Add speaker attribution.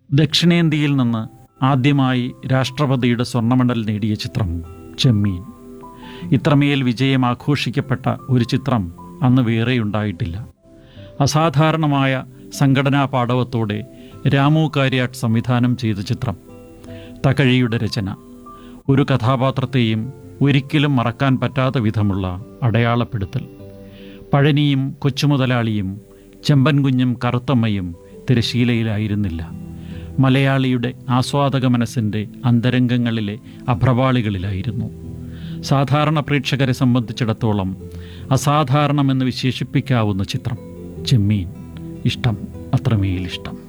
Speaker 1: ദക്ഷിണേന്ത്യയിൽ നിന്ന് ആദ്യമായി രാഷ്ട്രപതിയുടെ സ്വർണ്ണമെഡൽ നേടിയ ചിത്രം ചെമ്മീൻ ഇത്രമേൽ വിജയം ആഘോഷിക്കപ്പെട്ട ഒരു ചിത്രം അന്ന് വേറെയുണ്ടായിട്ടില്ല അസാധാരണമായ സംഘടനാ പാടവത്തോടെ രാമു കാര്യാട്ട് സംവിധാനം ചെയ്ത ചിത്രം തകഴിയുടെ രചന ഒരു കഥാപാത്രത്തെയും ഒരിക്കലും മറക്കാൻ പറ്റാത്ത വിധമുള്ള അടയാളപ്പെടുത്തൽ പഴനിയും കൊച്ചുമുതലാളിയും ചെമ്പൻകുഞ്ഞും കറുത്തമ്മയും തിരശീലയിലായിരുന്നില്ല മലയാളിയുടെ ആസ്വാദക മനസ്സിൻ്റെ അന്തരംഗങ്ങളിലെ അഭ്രപാളികളിലായിരുന്നു സാധാരണ പ്രേക്ഷകരെ സംബന്ധിച്ചിടത്തോളം അസാധാരണമെന്ന് വിശേഷിപ്പിക്കാവുന്ന ചിത്രം ചെമ്മീൻ ഇഷ്ടം അത്രമേൽ ഇഷ്ടം